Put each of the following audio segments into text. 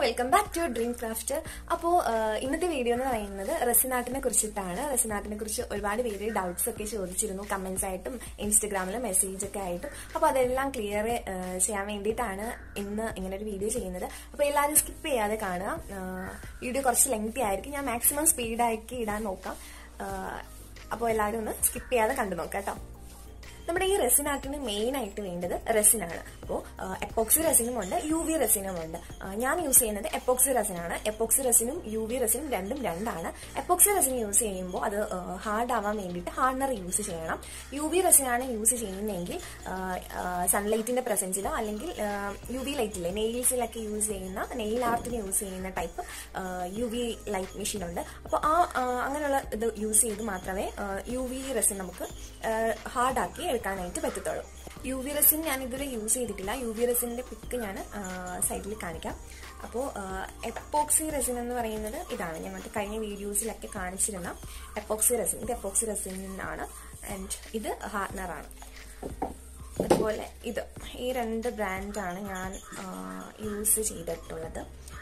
welcome back to dream craft അപ്പോൾ ഇന്നത്തെ video എന്ന് പറയുന്നത് റെസിനാട്ടിനെ കുറിച്ചിട്ടാണ് റെസിനാട്ടിനെ കുറിച്ച് ഒരുപാട് പേര് ഡൗട്ട്സ് ഒക്കെ ചോദിച്ചിരുന്നു കമന്റ്സ് ആയിട്ടും ഇൻസ്റ്റഗ്രാമിലും മെസ്സേജ് ഒക്കെ ആയിട്ടും അപ്പോൾ അതെല്ലാം ക്ലിയർ ചെയ്യാൻ വേണ്ടിയിട്ടാണ് ഇന്ന് ഇങ്ങനെ ഒരു വീഡിയോ ചെയ്യുന്നത് അപ്പോൾ എല്ലാവരും സ്കിപ്പ് ചെയ്യാതെ കാണുക വീഡിയോ കുറച്ച് ലെങ്തി ആയിരിക്കും ഞാൻ മാക്സിമം സ്പീഡാക്കി ഇടാൻ നോക്കാം അപ്പോൾ എല്ലാവരും ഒന്ന് സ്കിപ്പ് ചെയ്യാതെ കണ്ടു നോക്കാം കേട്ടോ നമ്മുടെ ഈ റെസിനാട്ടിന് മെയിൻ ആയിട്ട് വേണ്ടത് റെസിനാണ് അപ്പോൾ എപ്പോക്സി റെസിനും ഉണ്ട് യു വി റെസിനും ഉണ്ട് ഞാൻ യൂസ് ചെയ്യുന്നത് എപ്പോക്സി റെസിനാണ് എപ്പോക്സി റെസിനും യു വി റെസിനും രണ്ടും രണ്ടാണ് എപ്പോക്സി റെസിൻ യൂസ് ചെയ്യുമ്പോൾ അത് ഹാർഡ് ആവാൻ വേണ്ടിയിട്ട് ഹാർഡനർ യൂസ് ചെയ്യണം യു വി റെസിനാണ് യൂസ് ചെയ്യുന്നതെങ്കിൽ സൺലൈറ്റിന്റെ പ്രസൻസിലോ അല്ലെങ്കിൽ യു വി ലൈറ്റില്ലേ നെയിൽസിലൊക്കെ യൂസ് ചെയ്യുന്ന നെയിൽ ആർട്ടിന് യൂസ് ചെയ്യുന്ന type U V light machine ഉണ്ട് അപ്പോൾ ആ അങ്ങനെയുള്ള ഇത് യൂസ് ചെയ്ത് മാത്രമേ യു വി റെസിൻ നമുക്ക് ഹാർഡാക്കി എടുക്കാനായിട്ട് പറ്റത്തുള്ളൂ യു വി റെസിൻ ഞാൻ ഇതുവരെ യൂസ് ചെയ്തിട്ടില്ല യു വി റെസിന്റെ പിക്ക് ഞാൻ സൈഡിൽ കാണിക്കാം അപ്പോൾ എപ്പോക്സി റെസിൻ എന്ന് പറയുന്നത് ഇതാണ് ഞാൻ മറ്റേ കഴിഞ്ഞ വീഡിയോസിലൊക്കെ കാണിച്ചിരുന്ന എപ്പോക്സി റെസിൻ ഇത് എപ്പോക്സി റെസിനാണ് ആൻഡ് ഇത് ഹാർഡനറാണ് അതുപോലെ ഇത് ഈ രണ്ട് ബ്രാൻഡാണ് ഞാൻ യൂസ് ചെയ്തിട്ടുള്ളത്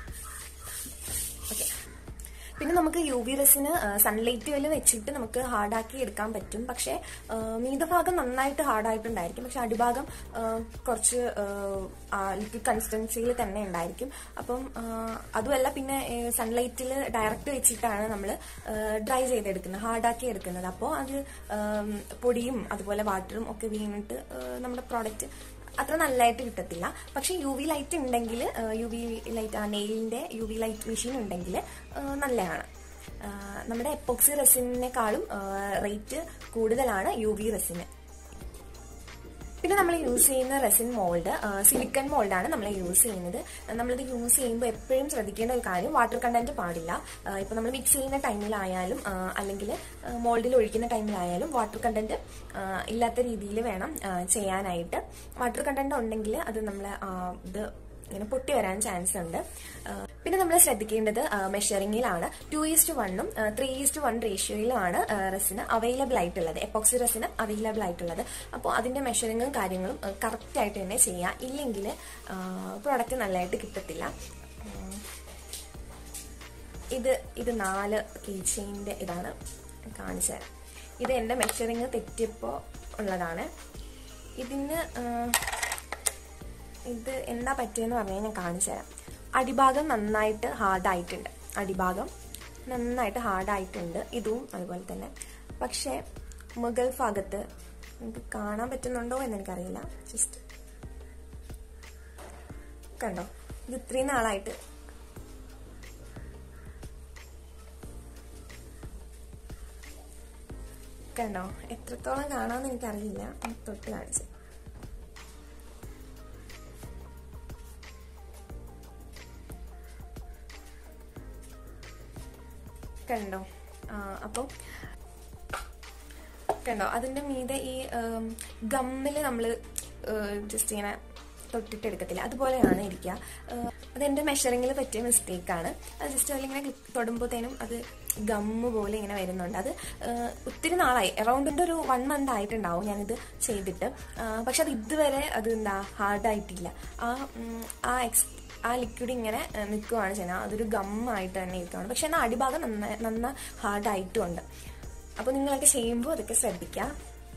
ഓക്കെ പിന്നെ നമുക്ക് യു വി റെസിന് സൺലൈറ്റുകൾ വെച്ചിട്ട് നമുക്ക് ഹാർഡാക്കി എടുക്കാൻ പറ്റും പക്ഷേ മീതഭാഗം നന്നായിട്ട് ഹാർഡായിട്ടുണ്ടായിരിക്കും പക്ഷെ അടിഭാഗം കുറച്ച് ലിക്വിഡ് കൺസിസ്റ്റൻസിയിൽ തന്നെ ഉണ്ടായിരിക്കും അപ്പം അതുമല്ല പിന്നെ സൺലൈറ്റിൽ ഡയറക്റ്റ് വെച്ചിട്ടാണ് നമ്മൾ ഡ്രൈ ചെയ്തെടുക്കുന്നത് ഹാർഡാക്കി എടുക്കുന്നത് അപ്പോൾ അത് പൊടിയും അതുപോലെ വാട്ടറും ഒക്കെ വീണിട്ട് നമ്മുടെ പ്രോഡക്റ്റ് അത്ര നല്ലതായിട്ട് കിട്ടത്തില്ല പക്ഷെ യു വി ലൈറ്റ് ഉണ്ടെങ്കിൽ യു വി ലൈറ്റ് ആ നെയിലിന്റെ യു വി ലൈറ്റ് മെഷീൻ ഉണ്ടെങ്കിൽ നല്ലതാണ് നമ്മുടെ എപ്പോക്സി റെസിനേക്കാളും റേറ്റ് കൂടുതലാണ് യു വി റെസിന് പിന്നെ നമ്മൾ യൂസ് ചെയ്യുന്ന റെസിൻ മോൾഡ് സിലിക്കൺ മോൾഡാണ് നമ്മൾ യൂസ് ചെയ്യുന്നത് നമ്മളിത് യൂസ് ചെയ്യുമ്പോൾ എപ്പോഴും ശ്രദ്ധിക്കേണ്ട ഒരു കാര്യം വാട്ടർ കണ്ടന്റ് പാടില്ല ഇപ്പൊ നമ്മൾ മിക്സ് ചെയ്യുന്ന ടൈമിലായാലും അല്ലെങ്കിൽ മോൾഡിൽ ഒഴിക്കുന്ന ടൈമിലായാലും വാട്ടർ കണ്ടന്റ് ഇല്ലാത്ത രീതിയിൽ വേണം ചെയ്യാനായിട്ട് വാട്ടർ കണ്ടന്റ് ഉണ്ടെങ്കിൽ അത് നമ്മൾ ഇത് ഇങ്ങനെ പൊട്ടി വരാൻ ചാൻസ് ഉണ്ട് പിന്നെ നമ്മൾ ശ്രദ്ധിക്കേണ്ടത് മെഷറിങ്ങിലാണ് ടു ഈസ്റ്റ് വണ്ണും ത്രീ ഈസ്റ്റ് വൺ റേഷ്യോയിലുമാണ് റെസിന് അവൈലബിൾ ആയിട്ടുള്ളത് എപ്പോക്സി റെസിന് അവൈലബിൾ ആയിട്ടുള്ളത് അപ്പോൾ അതിന്റെ മെഷറിങ്ങും കാര്യങ്ങളും കറക്റ്റ് ആയിട്ട് തന്നെ ചെയ്യാം ഇല്ലെങ്കിൽ പ്രോഡക്റ്റ് നല്ലതായിട്ട് കിട്ടത്തില്ല ഇത് ഇത് നാല് കീ ചെയിൻ്റെ ഇതാണ് കാണിച്ചു തരാം ഇത് എൻ്റെ മെഷറിങ് തെറ്റിയപ്പോൾ ഉള്ളതാണ് ഇതിന് ഇത് എന്താ പറ്റിയെന്ന് പറഞ്ഞാൽ ഞാൻ കാണിച്ചു തരാം അടിഭാഗം നന്നായിട്ട് ഹാർഡായിട്ടുണ്ട് അടിഭാഗം നന്നായിട്ട് ഹാർഡായിട്ടുണ്ട് ഇതും അതുപോലെ തന്നെ പക്ഷേ മുഗൾ ഭാഗത്ത് നിങ്ങൾക്ക് കാണാൻ പറ്റുന്നുണ്ടോ എന്ന് എനിക്കറിയില്ല ജസ്റ്റ് കണ്ടോ ഇത് ഇത്രയും നാളായിട്ട് കണ്ടോ എത്രത്തോളം കാണാമെന്ന് എനിക്കറിയില്ല തൊട്ട് കാണിച്ചു കണ്ടോ അപ്പോൾ കണ്ടോ അതിൻ്റെ മീതെ ഈ ഗമ്മിൽ നമ്മൾ ജസ്റ്റ് ഇങ്ങനെ തൊട്ടിട്ട് എടുക്കത്തില്ല അതുപോലെയാണ് ഇരിക്കുക അതെൻ്റെ മെഷറിങ്ങിൽ പറ്റിയ മിസ്റ്റേക്കാണ് അത് ജസ്റ്റ് അതിലിങ്ങനെ തൊടുമ്പോഴത്തേനും അത് ഗമ്മ് പോലെ ഇങ്ങനെ വരുന്നുണ്ട് അത് ഒത്തിരി നാളായി അറൗണ്ടിൻ്റെ ഒരു വൺ മന്ത് ആയിട്ടുണ്ടാവും ഞാനിത് ചെയ്തിട്ട് പക്ഷെ അത് ഇതുവരെ അത് എന്താ ഹാർഡായിട്ടില്ല ആ ആ എക്സ് ആ ലിക്വിഡ് ഇങ്ങനെ നിൽക്കുകയാണ് ചെയ്യുന്നത് അതൊരു ഗമ്മായിട്ട് തന്നെ ഇരിക്കുകയാണ് പക്ഷെ എന്നാൽ അടിഭാഗം നന്ന നന്ന ഹാർഡായിട്ടും ഉണ്ട് അപ്പോൾ നിങ്ങളൊക്കെ ചെയ്യുമ്പോൾ അതൊക്കെ ശ്രദ്ധിക്കുക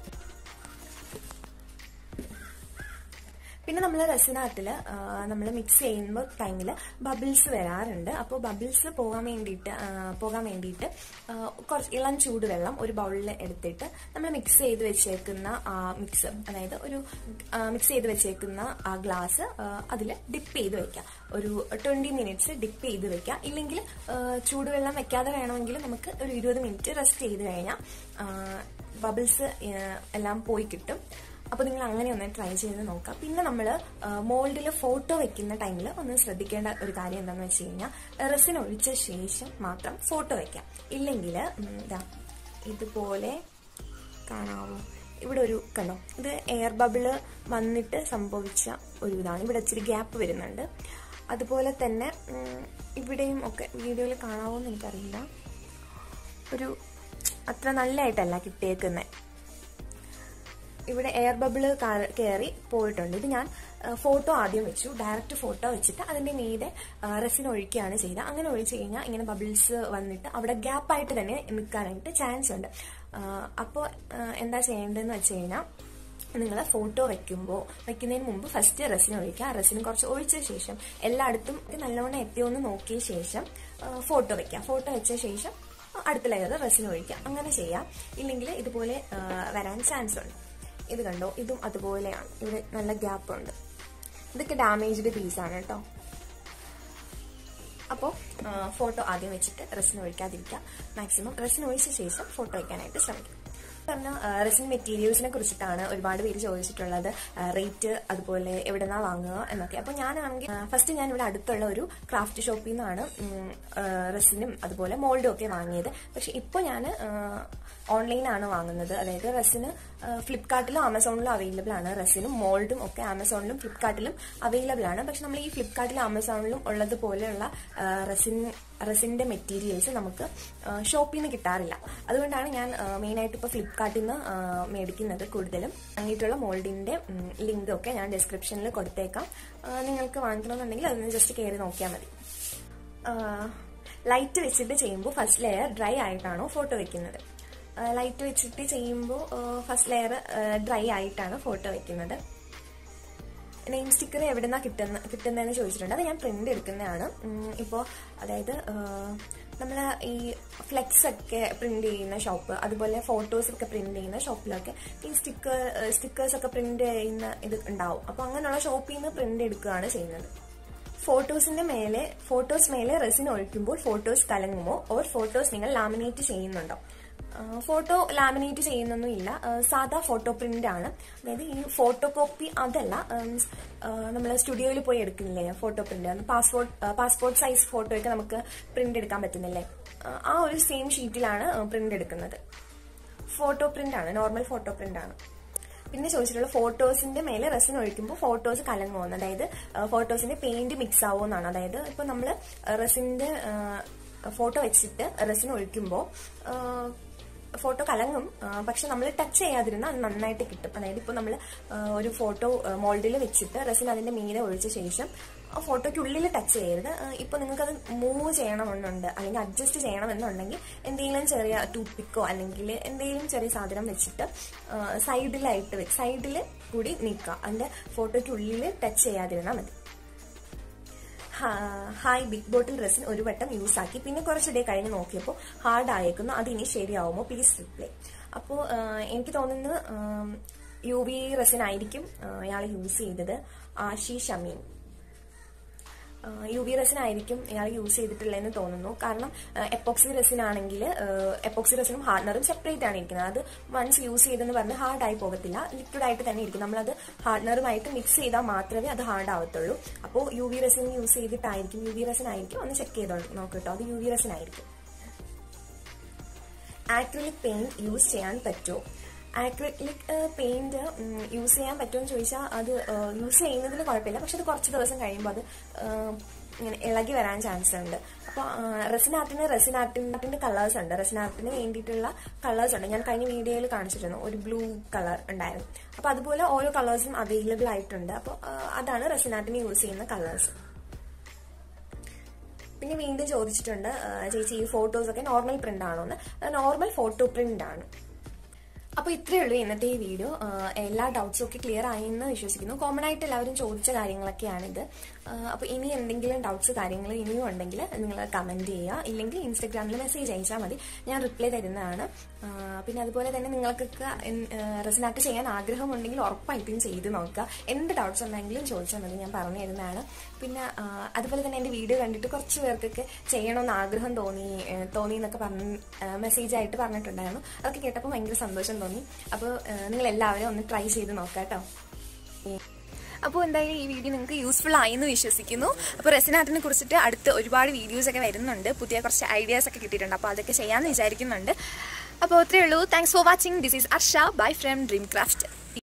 പിന്നെ നമ്മൾ റെസിനാട്ടിൽ നമ്മൾ മിക്സ് ചെയ്യുമ്പോൾ ടൈമിൽ ബബിൾസ് വരാറുണ്ട് അപ്പോൾ ബബിൾസ് പോകാൻ വേണ്ടിയിട്ട് പോകാൻ വേണ്ടിയിട്ട് കുറച്ച് ഇളം ചൂടുവെള്ളം ഒരു ബൗളിൽ എടുത്തിട്ട് നമ്മൾ മിക്സ് ചെയ്ത് വെച്ചേക്കുന്ന ആ മിക്സ് അതായത് ഒരു മിക്സ് ചെയ്ത് വെച്ചേക്കുന്ന ആ ഗ്ലാസ് അതിൽ ഡിപ്പ് ചെയ്ത് വെക്കാം ഒരു ട്വന്റി മിനിറ്റ്സ് ഡിപ്പ് ചെയ്ത് വെക്കാം ഇല്ലെങ്കിൽ ചൂടുവെള്ളം വെക്കാതെ വേണമെങ്കിൽ നമുക്ക് ഒരു ഇരുപത് മിനിറ്റ് റെസ്റ്റ് ചെയ്ത് കഴിഞ്ഞാൽ ബബിൾസ് എല്ലാം പോയി കിട്ടും അപ്പോൾ നിങ്ങൾ അങ്ങനെ ഒന്ന് ട്രൈ ചെയ്ത് നോക്കാം പിന്നെ നമ്മൾ മോൾഡിൽ ഫോട്ടോ വെക്കുന്ന ടൈമിൽ ഒന്ന് ശ്രദ്ധിക്കേണ്ട ഒരു കാര്യം എന്താണെന്ന് വെച്ച് കഴിഞ്ഞാൽ റെസിൻ ഒഴിച്ച ശേഷം മാത്രം ഫോട്ടോ വെക്കാം ഇല്ലെങ്കിൽ ഇതാ ഇതുപോലെ കാണാവോ ഇവിടെ ഒരു കണ്ടോ ഇത് എയർ ബബിള് വന്നിട്ട് സംഭവിച്ച ഒരു ഇതാണ് ഇവിടെ ഇച്ചിരി ഗ്യാപ്പ് വരുന്നുണ്ട് അതുപോലെ തന്നെ ഇവിടെയും ഒക്കെ വീഡിയോയിൽ കാണാവോ എന്ന് എനിക്കറിയില്ല ഒരു അത്ര നല്ലതായിട്ടല്ല കിട്ടിയേക്കുന്നത് ഇവിടെ എയർ ബബിള് കയറി പോയിട്ടുണ്ട് ഇത് ഞാൻ ഫോട്ടോ ആദ്യം വെച്ചു ഡയറക്റ്റ് ഫോട്ടോ വെച്ചിട്ട് അതിന്റെ മീതെ റെസിൻ ഒഴിക്കുകയാണ് ചെയ്തത് അങ്ങനെ ഒഴിച്ചു കഴിഞ്ഞാൽ ഇങ്ങനെ ബബിൾസ് വന്നിട്ട് അവിടെ ഗ്യാപ്പായിട്ട് തന്നെ നിൽക്കാനായിട്ട് ചാൻസ് ഉണ്ട് അപ്പോൾ എന്താ ചെയ്യേണ്ടതെന്ന് വെച്ച് കഴിഞ്ഞാൽ നിങ്ങൾ ഫോട്ടോ വെക്കുമ്പോൾ വെക്കുന്നതിന് മുമ്പ് ഫസ്റ്റ് റെസിൻ ഒഴിക്കുക റെസിൻ കുറച്ച് ഒഴിച്ച ശേഷം എല്ലായിടത്തും ഇത് നല്ലവണ്ണം എത്തിയോ എന്ന് നോക്കിയ ശേഷം ഫോട്ടോ വെക്കുക ഫോട്ടോ വെച്ച ശേഷം അടുത്ത ലെയർ റെസിൻ ഒഴിക്കുക അങ്ങനെ ചെയ്യാം ഇല്ലെങ്കിൽ ഇതുപോലെ ആ, വരാൻ ചാൻസ് ഉണ്ട് ഇത് കണ്ടോ ഇതും അതുപോലെയാണ് ഇവിടെ നല്ല ഗ്യാപ്പ് ഉണ്ട് ഇതൊക്കെ ഡാമേജ്ഡ് പീസാണ് കേട്ടോ അപ്പോൾ ഫോട്ടോ ആദ്യം വെച്ചിട്ട് റെസിൻ ഒഴിക്കാതിരിക്കുക മാക്സിമം റെസിൻ ഒഴിച്ച ശേഷം ഫോട്ടോ വയ്ക്കാനായിട്ട് ശ്രമിക്കുക പറഞ്ഞ റെസിൻ മെറ്റീരിയൽസിനെ കുറിച്ചിട്ടാണ് ഒരുപാട് പേര് ചോദിച്ചിട്ടുള്ളത് റേറ്റ് അതുപോലെ എവിടെന്നാ വാങ്ങുക എന്നൊക്കെ അപ്പോൾ ഞാനാണെങ്കിൽ ഫസ്റ്റ് ഞാൻ ഇവിടെ അടുത്തുള്ള ഒരു ക്രാഫ്റ്റ് ഷോപ്പിൽ നിന്നാണ് റെസിനും അതുപോലെ മോൾഡും ഒക്കെ വാങ്ങിയത് പക്ഷെ ഇപ്പോൾ ഞാൻ ഓൺലൈനാണ് വാങ്ങുന്നത് അതായത് റെസിന് ഫ്ലിപ്കാർട്ടിലും ആമസോണിലും അവൈലബിൾ ആണ് റെസിനും മോൾഡും ഒക്കെ ആമസോണിലും ഫ്ലിപ്കാർട്ടിലും അവൈലബിൾ ആണ് പക്ഷെ നമ്മൾ ഈ ഫ്ലിപ്കാർട്ടിലും ആമസോണിലും ഉള്ളതുപോലെയുള്ള റെസിൻ റെസിന്റെ മെറ്റീരിയൽസ് നമുക്ക് ഷോപ്പിൽ നിന്ന് കിട്ടാറില്ല അതുകൊണ്ടാണ് ഞാൻ മെയിനായിട്ട് ഇപ്പോൾ ഫ്ലിപ്കാർട്ടിൽ നിന്ന് മേടിക്കുന്നത് കൂടുതലും വാങ്ങിയിട്ടുള്ള മോൾഡിന്റെ ലിങ്ക് ഒക്കെ ഞാൻ ഡിസ്ക്രിപ്ഷനിൽ കൊടുത്തേക്കാം ആ, നിങ്ങൾക്ക് വാങ്ങിക്കണമെന്നുണ്ടെങ്കിൽ അതൊന്ന് ജസ്റ്റ് കയറി നോക്കിയാൽ മതി ലൈറ്റ് വെച്ചിട്ട് ചെയ്യുമ്പോൾ ഫസ്റ്റ് ലെയർ ഡ്രൈ ആയിട്ടാണോ ഫോട്ടോ വെക്കുന്നത് ലൈറ്റ് വെച്ചിട്ട് ചെയ്യുമ്പോൾ ഫസ്റ്റ് ലെയർ ഡ്രൈ ആയിട്ടാണ് ഫോട്ടോ വെക്കുന്നത് നെയിം സ്റ്റിക്കർ എവിടെന്നാ കിട്ടുന്ന കിട്ടുന്നതെന്ന് ചോദിച്ചിട്ടുണ്ട് അത് ഞാൻ പ്രിന്റ് എടുക്കുന്നതാണ് ഇപ്പോൾ അതായത് നമ്മൾ ഈ ഫ്ലെക്സ് ഒക്കെ പ്രിന്റ് ചെയ്യുന്ന ഷോപ്പ് അതുപോലെ ഫോട്ടോസ് ഒക്കെ പ്രിന്റ് ചെയ്യുന്ന ഷോപ്പിലൊക്കെ ഈ സ്റ്റിക്കർ സ്റ്റിക്കേഴ്സ് ഒക്കെ പ്രിന്റ് ചെയ്യുന്ന ഇത് ഉണ്ടാവും അപ്പോൾ അങ്ങനെയുള്ള ഷോപ്പിൽ നിന്ന് പ്രിന്റ് എടുക്കുകയാണ് ചെയ്യുന്നത് ഫോട്ടോസിന്റെ മേലെ ഫോട്ടോസ് മേലെ റെസിൻ ഒഴിക്കുമ്പോൾ ഫോട്ടോസ് കലങ്ങുമോ ഓർ ഫോട്ടോസ് നിങ്ങൾ ലാമിനേറ്റ് ചെയ്യുന്നുണ്ടോ ഫോട്ടോ ലാമിനേറ്റ് ചെയ്യുന്നൊന്നും ഇല്ല ആ, സാധാ ഫോട്ടോ പ്രിന്റ് ആണ് അതായത് ഈ ഫോട്ടോ കോപ്പി അതല്ല നമ്മൾ സ്റ്റുഡിയോയിൽ പോയി എടുക്കുന്നില്ലേ photo print passport passport size photo ഒക്കെ നമുക്ക് പ്രിന്റ് എടുക്കാൻ പറ്റുന്നില്ലേ ആ, ആ ഒരു സെയിം ഷീറ്റിലാണ് പ്രിന്റ് എടുക്കുന്നത് ഫോട്ടോ പ്രിന്റ് ആണ് നോർമൽ ഫോട്ടോ പ്രിന്റ് ആണ് പിന്നെ ചോദിച്ചിട്ടുള്ള ഫോട്ടോസിന്റെ മേലെ റെസിൻ ഒഴിക്കുമ്പോൾ ഫോട്ടോസ് കലങ്ങുമെന്ന് അതായത് ഫോട്ടോസിന്റെ പെയിന്റ് മിക്സ് ആവുമെന്നാണ് അതായത് ഇപ്പൊ നമ്മൾ റെസിന്റെ ഫോട്ടോ വെച്ചിട്ട് റെസിൻ ഒഴിക്കുമ്പോൾ ഫോട്ടോ കലങ്ങും ആ, പക്ഷെ നമ്മൾ ടച്ച് ചെയ്യാതിരുന്നാൽ അത് നന്നായിട്ട് കിട്ടും അതായത് ഇപ്പോൾ നമ്മൾ ഒരു ഫോട്ടോ മോൾഡിൽ വെച്ചിട്ട് റെസിൻ അതിന്റെ മീതെ ഒഴിച്ച ശേഷം ആ ഫോട്ടോയ്ക്കുള്ളിൽ ടച്ച് ചെയ്യരുത് ആ, ഇപ്പൊ നിങ്ങൾക്കത് മൂവ് ചെയ്യണമെന്നുണ്ട് അല്ലെങ്കിൽ അഡ്ജസ്റ്റ് ചെയ്യണമെന്നുണ്ടെങ്കിൽ എന്തെങ്കിലും ചെറിയ ടൂത്ത് പിക്കോ അല്ലെങ്കിൽ എന്തെങ്കിലും ചെറിയ സാധനം വെച്ചിട്ട് സൈഡിലായിട്ട് സൈഡിൽ കൂടി നീക്കുക അതിന്റെ ഫോട്ടോയ്ക്കുള്ളിൽ ടച്ച് ചെയ്യാതിരുന്നാൽ മതി ഹാ- ഹായ് ബിഗ് ബോട്ടിൽ റെസിൻ ഒരു വട്ടം യൂസ് ആക്കി പിന്നെ കുറച്ച് ഡേ കഴിഞ്ഞ് നോക്കിയപ്പോൾ ഹാർഡ് ആയേക്കുന്നു അത് ഇനി ശരിയാവുമോ പ്ലീസ് റിപ്ലൈ അപ്പോൾ എനിക്ക് തോന്നുന്നു യു വി റെസിൻ ആയിരിക്കും ഇയാൾ യൂസ് ചെയ്തത് Ashish Ameen U V resin ആയിരിക്കും ഇയാൾ യൂസ് ചെയ്തിട്ടുള്ളതെന്ന് തോന്നുന്നു കാരണം എപ്പോക്സി റെസിൻ ആണെങ്കിൽ എപ്പോക്സി റെസിനും ഹാർഡനറും സെപ്പറേറ്റ് ആണ് ഇരിക്കുന്നത് അത് വൺസ് യൂസ് ചെയ്തെന്ന് പറഞ്ഞ് ഹാർഡ് ആയി പോകത്തില്ല ലിക്വിഡ് ആയിട്ട് തന്നെ ഇരിക്കും നമ്മളത് ഹാർഡനറുമായിട്ട് മിക്സ് ചെയ്താൽ മാത്രമേ അത് ഹാർഡ് ആവത്തുള്ളൂ അപ്പോൾ യു വി റെസിൻ യൂസ് ചെയ്തിട്ടായിരിക്കും യു വി റെസിൻ ആയിരിക്കും ഒന്ന് ചെക്ക് ചെയ്തോ നോക്കട്ടോ അത് യു വി റെസിൻ ആയിരിക്കും ആക്രിലിക് പെയിന്റ് യൂസ് ചെയ്യാൻ പറ്റുമോ ആക്രിലിക് പെയിന്റ് യൂസ് ചെയ്യാൻ പറ്റുമോ എന്ന് ചോദിച്ചാൽ അത് യൂസ് ചെയ്യുന്നതിൽ കുഴപ്പമില്ല പക്ഷെ അത് കുറച്ച് ദിവസം കഴിയുമ്പോൾ അത് ഏഹ്, ഇങ്ങനെ ഇളകി വരാൻ ചാൻസ് ഉണ്ട് അപ്പോൾ റെസിനാർട്ടിന് റെസിനാർട്ടിന്റെ കളേഴ്സ് ഉണ്ട് റെസിനാർട്ടിന് വേണ്ടിയിട്ടുള്ള കളേഴ്സ് ഉണ്ട് ഞാൻ കഴിഞ്ഞ വീഡിയോയിൽ കാണിച്ചിരുന്നു ഒരു ബ്ലൂ കളർ ഉണ്ടായിരുന്നു അപ്പോൾ അതുപോലെ ഓരോ കളേഴ്സും അവൈലബിൾ ആയിട്ടുണ്ട് അപ്പോൾ അതാണ് റെസിനാർട്ടിന് യൂസ് ചെയ്യുന്ന കളേഴ്സ് പിന്നെ വീണ്ടും ചോദിച്ചിട്ടുണ്ട് ആ, ചേച്ചി ഈ ഫോട്ടോസ് ഒക്കെ നോർമൽ പ്രിന്റ് ആണോ എന്ന് നോർമൽ ഫോട്ടോ പ്രിന്റ് ആണ് അപ്പോൾ ഇത്രയേ ഉള്ളൂ ഇന്നത്തെ ഈ വീഡിയോ ആ, എല്ലാ ഡൗട്ട്സും ഒക്കെ ക്ലിയർ ആയി എന്ന് വിശ്വസിക്കുന്നു കോമൺ ആയിട്ട് എല്ലാവരും ചോദിച്ച കാര്യങ്ങളൊക്കെയാണിത് അപ്പോൾ ഇനി എന്തെങ്കിലും ഡൗട്ട്സ് കാര്യങ്ങൾ ഇനിയും ഉണ്ടെങ്കിൽ നിങ്ങൾ കമന്റ് ചെയ്യുക ഇല്ലെങ്കിൽ ഇൻസ്റ്റഗ്രാമിൽ മെസ്സേജ് അയച്ചാൽ മതി ഞാൻ റിപ്ലൈ തരുന്നതാണ് ആ, പിന്നെ അതുപോലെ തന്നെ നിങ്ങൾക്കൊക്കെ റെസിനാട്ട് ചെയ്യാൻ ആഗ്രഹമുണ്ടെങ്കിൽ ഉറപ്പായിട്ടും ചെയ്ത് നോക്കുക എന്ത് ഡൗട്ട്സ് ഉണ്ടെങ്കിലും ചോദിച്ചാൽ മതി ഞാൻ പറഞ്ഞു തരുന്നതാണ് പിന്നെ ആ, അതുപോലെ തന്നെ എൻ്റെ വീഡിയോ കണ്ടിട്ട് കുറച്ച് പേർക്കൊക്കെ ചെയ്യണമെന്ന് ആഗ്രഹം തോന്നി ഏ, തോന്നി എന്നൊക്കെ പറഞ്ഞ് മെസ്സേജ് ആയിട്ട് പറഞ്ഞിട്ടുണ്ടായിരുന്നു അതൊക്കെ കേട്ടപ്പോൾ ഭയങ്കര സന്തോഷം തോന്നി അപ്പോൾ നിങ്ങൾ എല്ലാവരും ഒന്ന് ട്രൈ ചെയ്ത് നോക്കാം കേട്ടോ അപ്പോൾ എന്തായാലും ഈ വീഡിയോ നിങ്ങൾക്ക് യൂസ്ഫുൾ ആയി എന്ന് വിശ്വസിക്കുന്നു അപ്പോൾ റെസിനാട്ടിനെ കുറിച്ചിട്ട് അടുത്ത് ഒരുപാട് വീഡിയോസ് ഒക്കെ വരുന്നുണ്ട് പുതിയ കുറച്ച് ഐഡിയാസ് ഒക്കെ കിട്ടിയിട്ടുണ്ട് അപ്പോൾ അതൊക്കെ ചെയ്യാമെന്ന് വിചാരിക്കുന്നുണ്ട് അപ്പോൾ അത്രയേ ഉള്ളൂ thanks for watching this is Arsha bye from dream craft